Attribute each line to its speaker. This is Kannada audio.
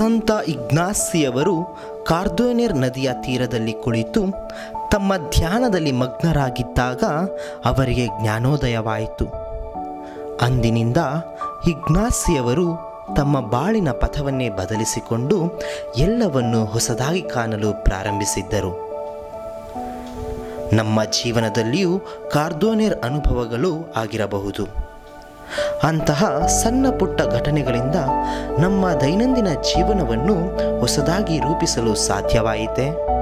Speaker 1: ಸಂತ ಇಗ್ನಾಸಿಯವರು ಕಾರ್ದೋನೆರ್ ನದಿಯ ತೀರದಲ್ಲಿ ಕುಳಿತು ತಮ್ಮ ಧ್ಯಾನದಲ್ಲಿ ಮಗ್ನರಾಗಿದ್ದಾಗ ಅವರಿಗೆ ಜ್ಞಾನೋದಯವಾಯಿತು ಅಂದಿನಿಂದ ಇಗ್ನಾಸಿಯವರು ತಮ್ಮ ಬಾಳಿನ ಪಥವನ್ನೇ ಬದಲಿಸಿಕೊಂಡು ಎಲ್ಲವನ್ನು ಹೊಸದಾಗಿ ಕಾಣಲು ಪ್ರಾರಂಭಿಸಿದ್ದರು ನಮ್ಮ ಜೀವನದಲ್ಲಿಯೂ ಕಾರ್ದೋನೆರ್ ಅನುಭವಗಳು ಆಗಿರಬಹುದು ಅಂತಹ ಸಣ್ಣ ಪುಟ್ಟ ಘಟನೆಗಳಿಂದ ನಮ್ಮ ದೈನಂದಿನ ಜೀವನವನ್ನು ಹೊಸದಾಗಿ ರೂಪಿಸಲು ಸಾಧ್ಯವಾಯಿತೆ